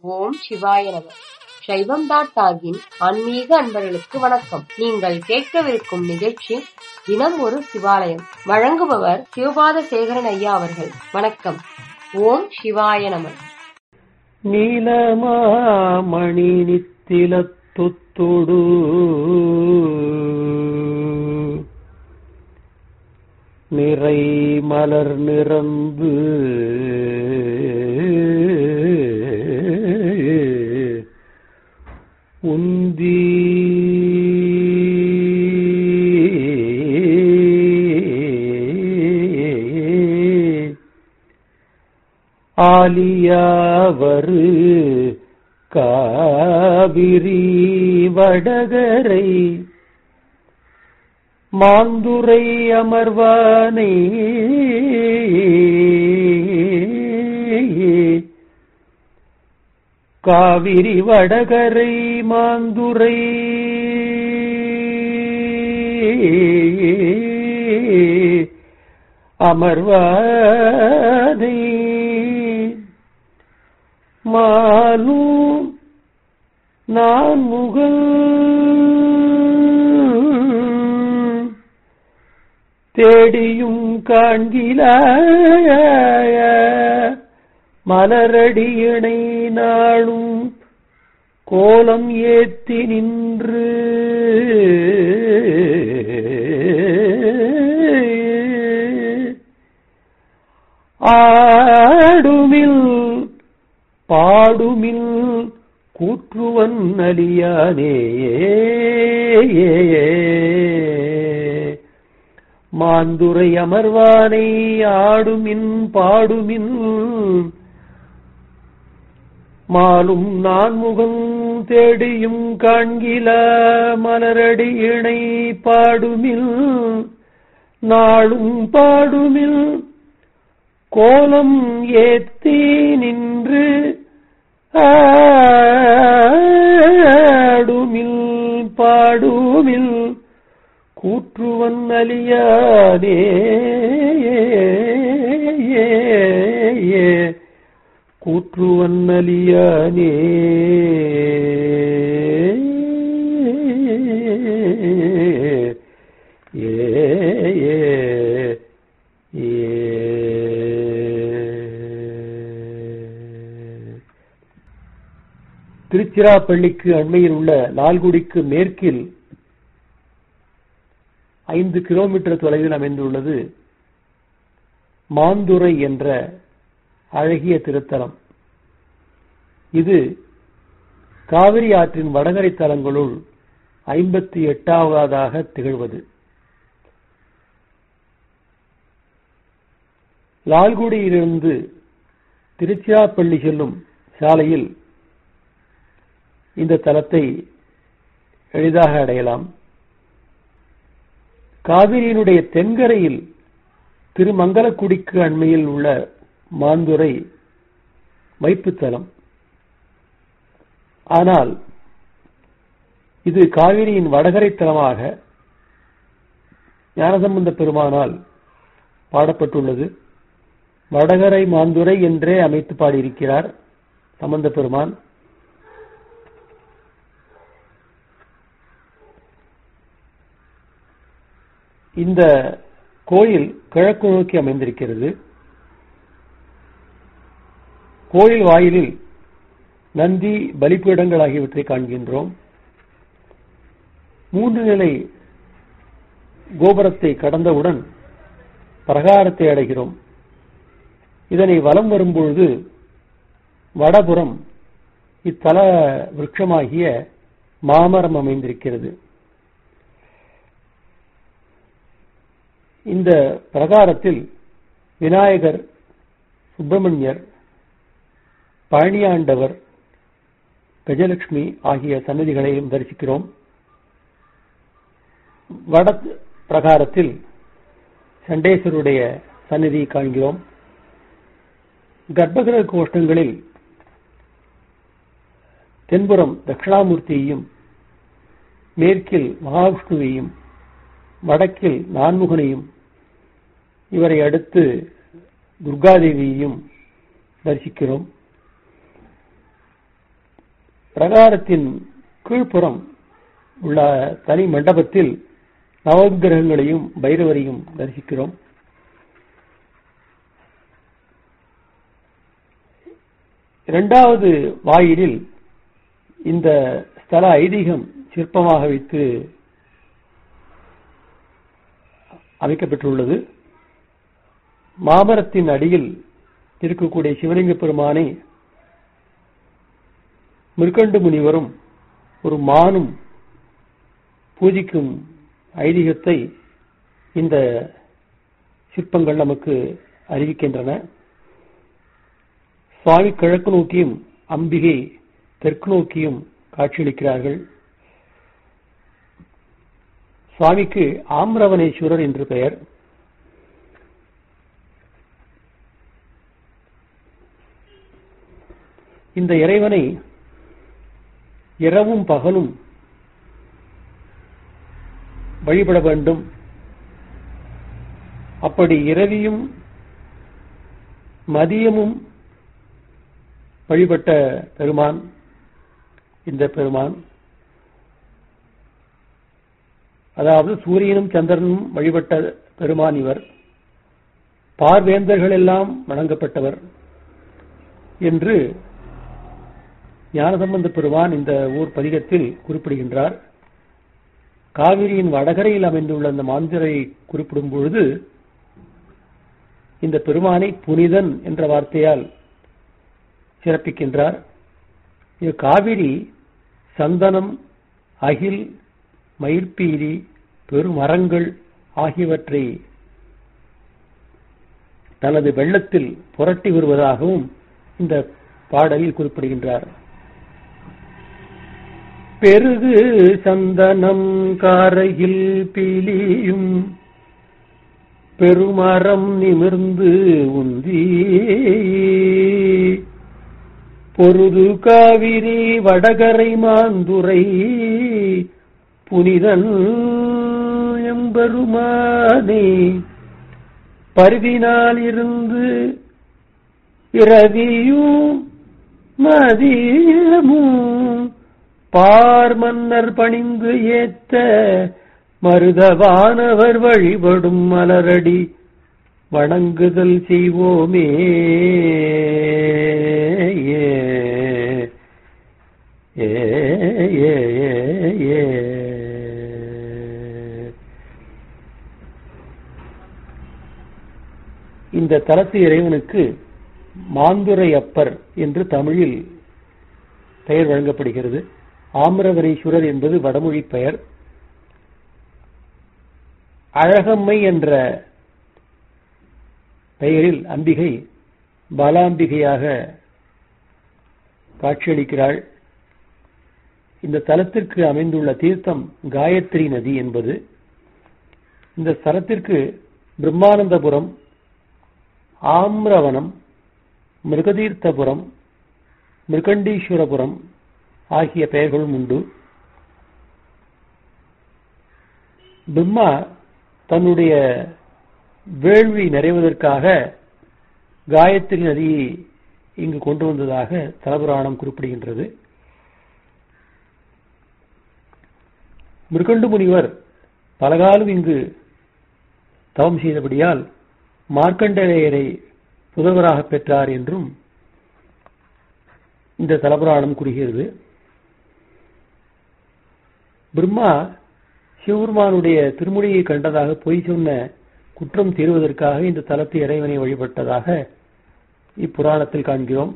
ஓம் சிவாய நம சைவம் டாட் டாகின் ஆன்மீக அன்பர்களுக்கு வணக்கம் நீங்கள் கேட்கவிருக்கும் நிகழ்ச்சி தினம் ஒரு சிவாலயம் வழங்குபவர் சிவபாத சேகரன் ஐயா அவர்கள் வணக்கம் ஓம் சிவாய நம நீலமாமணி நித்திலத்துத்தொடு நிறை மலர் நிறந்து உந்தி ஆலியாவரு காவிரி வடகரை மாந்துரை அமர்வானை காவிரி வடகரை மாந்துரை அமர்வாதை மாலும் நான் முகல் தேடியும் காண்கில மலரடியினை நாளும் கோலம் ஏத்தி நின்று ஆடுமில் பாடுமில் கூற்றுவன் அலியானே மாந்துரை அமர்வானை ஆடுமின் பாடுமின் மாலும் நான் முகம் தேடியும் காண்கில மலரடி இணை பாடுமில் நாளும் பாடுமில் கோலம் ஏத்தி நின்று ஆடுமில் பாடுமில் கூற்றுவன் அலியானே கூற்றுவன் அலியானே ஏ திருச்சிராப்பள்ளிக்கு அண்மையில் உள்ள லால்குடிக்கு மேற்கில் ஐந்து கிலோமீட்டர் தொலைவில் அமைந்துள்ளது மாந்துரை என்ற அழகிய திருத்தலம் இது காவிரி ஆற்றின் வடகரை தலங்களுள் ஐம்பத்தி எட்டாவதாக திகழ்வது லால்குடியிலிருந்து திருச்சிராப்பள்ளி செல்லும் சாலையில் இந்த தலத்தை எளிதாக அடையலாம் காவிரியினுடைய தென்கரையில் திருமங்கலக்குடிக்கு அண்மையில் உள்ள மாந்துரை வைப்புத்தலம் ஆனால் இது காவிரியின் வடகரை தலமாக ஞானசம்பந்த பெருமானால் பாடப்பட்டுள்ளது வடகரை மாந்துரை என்றே அமைத்து பாடியிருக்கிறார் சம்பந்த பெருமான் இந்த கோயில் கிழக்கு நோக்கி அமைந்திருக்கிறது கோயில் வாயிலில் நந்தி பலிப்பீடங்கள் ஆகியவற்றை காண்கின்றோம் மூன்று நிலை கோபுரத்தை கடந்தவுடன் பிரகாரத்தை அடைகிறோம் இதனை வலம் வரும்பொழுது வடபுறம் இத்தல விருட்சமாகிய மாமரம் அமைந்திருக்கிறது இந்த பிரகாரத்தில் விநாயகர் சுப்பிரமணியர் பழனியாண்டவர் கஜலட்சுமி ஆகிய சன்னதிகளையும் தரிசிக்கிறோம் வட பிரகாரத்தில் சண்டேஸ்வருடைய சன்னதி காண்கிறோம் கர்ப்பகிரக கோஷ்டங்களில் தென்புறம் தட்சிணாமூர்த்தியையும் மேற்கில் மகாவிஷ்ணுவையும் வடக்கில் நான்முகனையும் இவரை அடுத்து துர்காதேவியையும் தரிசிக்கிறோம் பிரகாரத்தின் கீழ்ப்புறம் உள்ள தனி மண்டபத்தில் நவகிரகங்களையும் பைரவரையும் தரிசிக்கிறோம் இரண்டாவது வாயிலில் இந்த ஸ்தல ஐதீகம் சிற்பமாக வைத்து அமைக்கப்பட்டுள்ளது மாமரத்தின் அடியில் இருக்கக்கூடிய சிவலிங்க பெருமானை மிருகண்டு முனிவரும் ஒரு மானும் பூஜிக்கும் ஐதீகத்தை இந்த சிற்பங்கள் நமக்கு அறிவிக்கின்றன சுவாமி கிழக்கு நோக்கியும் அம்பிகை தெற்கு நோக்கியும் காட்சியளிக்கிறார்கள் சுவாமிக்கு ஆம்ரவனேஸ்வரர் என்று பெயர் இந்த இறைவனை இரவும் பகலும் வழிபட வேண்டும் அப்படி இரவியும் மதியமும் வழிபட்ட பெருமான் இந்த பெருமான் அதாவது சூரியனும் சந்திரனும் வழிபட்ட பெருமான் இவர் பார்வேந்தர்கள் எல்லாம் வணங்கப்பட்டவர் என்று ஞானசம்பந்த பெருமான் இந்த ஊர் பதிகத்தில் குறிப்பிடுகின்றார் காவிரியின் வடகரையில் அமைந்துள்ள அந்த மாந்திரை குறிப்பிடும் பொழுது இந்த பெருமானை புனிதன் என்ற வார்த்தையால் சிறப்பிக்கின்றார் இது காவிரி சந்தனம் அகில் மயிர்பீரி பெருமரங்கள் ஆகியவற்றை தனது வெள்ளத்தில் புரட்டி வருவதாகவும் இந்த பாடலில் குறிப்பிடுகின்றார் பெருகு சந்தனம் காரையில் பீலியும் பெருமரம் நிமிர்ந்து உந்தி பொருது காவிரி வடகரை மாந்துரை புனிதன் எம்பெருமானே பருவினால் இருந்து இரவியும் மதியமும் பார் மன்னர் பணிந்து ஏத்த மருதவானவர் வழிபடும் மலரடி வணங்குதல் செய்வோமே ஏ ஏ ஏ ஏ இந்த தலத்து இறைவனுக்கு மாந்துரை அப்பர் என்று தமிழில் பெயர் வழங்கப்படுகிறது ஆமிரவரீஸ்வரர் என்பது வடமொழி பெயர் அழகம்மை என்ற பெயரில் அம்பிகை பாலாம்பிகையாக காட்சியளிக்கிறாள் இந்த தலத்திற்கு அமைந்துள்ள தீர்த்தம் காயத்ரி நதி என்பது இந்த ஸ்தலத்திற்கு பிரம்மானந்தபுரம் ஆம்ரவனம் மிருகதீர்த்தபுரம் மிருகண்டீஸ்வரபுரம் ஆகிய பெயர்களும் உண்டு பிரம்மா தன்னுடைய வேள்வி நிறைவதற்காக காயத்ரி நதியை இங்கு கொண்டு வந்ததாக தலபுராணம் குறிப்பிடுகின்றது மிருகண்டு முனிவர் பலகாலம் இங்கு தவம் செய்தபடியால் மார்க்கண்டேயரை புதல்வராக பெற்றார் என்றும் இந்த தலபுராணம் கூறுகிறது பிரம்மா சிவபெருமானுடைய திருமுடியை கண்டதாக பொய் சொன்ன குற்றம் தீர்வதற்காக இந்த தலத்து இறைவனை வழிபட்டதாக இப்புராணத்தில் காண்கிறோம்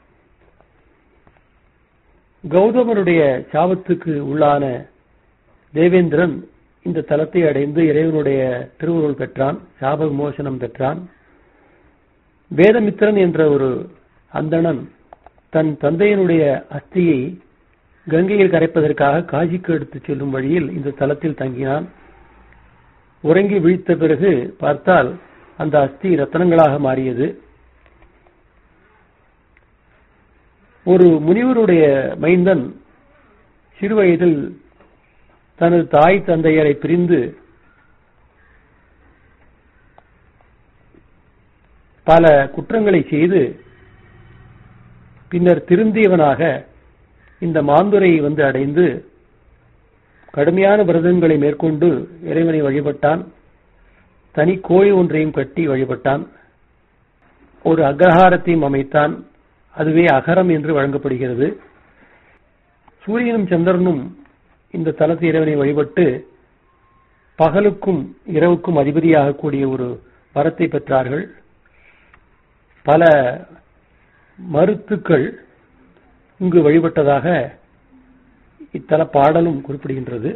கௌதமருடைய சாபத்துக்கு உள்ளான தேவேந்திரன் இந்த தலத்தை அடைந்து இறைவனுடைய திருவுருள் பெற்றான் சாப விமோசனம் பெற்றான் வேதமித்திரன் என்ற ஒரு அந்தணன் தன் தந்தையனுடைய அஸ்தியை கங்கையில் கரைப்பதற்காக காசிக்கு எடுத்துச் செல்லும் வழியில் இந்த தலத்தில் தங்கினான் உறங்கி விழித்த பிறகு பார்த்தால் அந்த அஸ்தி ரத்தனங்களாக மாறியது ஒரு முனிவருடைய மைந்தன் சிறுவயதில் தனது தாய் தந்தையரை பிரிந்து பல குற்றங்களை செய்து பின்னர் திருந்தியவனாக இந்த மாந்துரையை வந்து அடைந்து கடுமையான விரதங்களை மேற்கொண்டு இறைவனை வழிபட்டான் தனி கோயில் ஒன்றையும் கட்டி வழிபட்டான் ஒரு அக்ரஹாரத்தையும் அமைத்தான் அதுவே அகரம் என்று வழங்கப்படுகிறது சூரியனும் சந்திரனும் இந்த தலத்து இறைவனை வழிபட்டு பகலுக்கும் இரவுக்கும் அதிபதியாக கூடிய ஒரு வரத்தை பெற்றார்கள் பல மருத்துக்கள் இங்கு வழிபட்டதாக இத்தல பாடலும் குறிப்பிடுகின்றது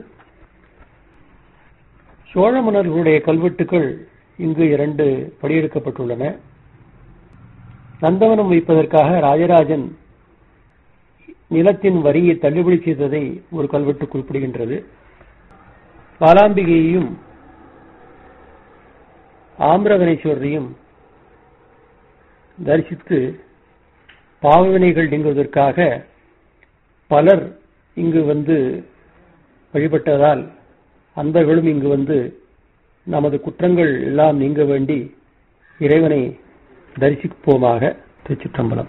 சோழ மன்னர்களுடைய கல்வெட்டுகள் இங்கு இரண்டு படியெடுக்கப்பட்டுள்ளன நந்தவனம் வைப்பதற்காக ராஜராஜன் நிலத்தின் வரியை தள்ளுபடி செய்ததை ஒரு கல்வெட்டு குறிப்பிடுகின்றது பாலாம்பிகையையும் ஆம்பிரகணேஸ்வரரையும் தரிசித்து பாவவினைகள் நீங்குவதற்காக பலர் இங்கு வந்து வழிபட்டதால் அன்பர்களும் இங்கு வந்து நமது குற்றங்கள் எல்லாம் நீங்க வேண்டி இறைவனை தரிசிப்போமாக திருச்சிற்றம்பலம்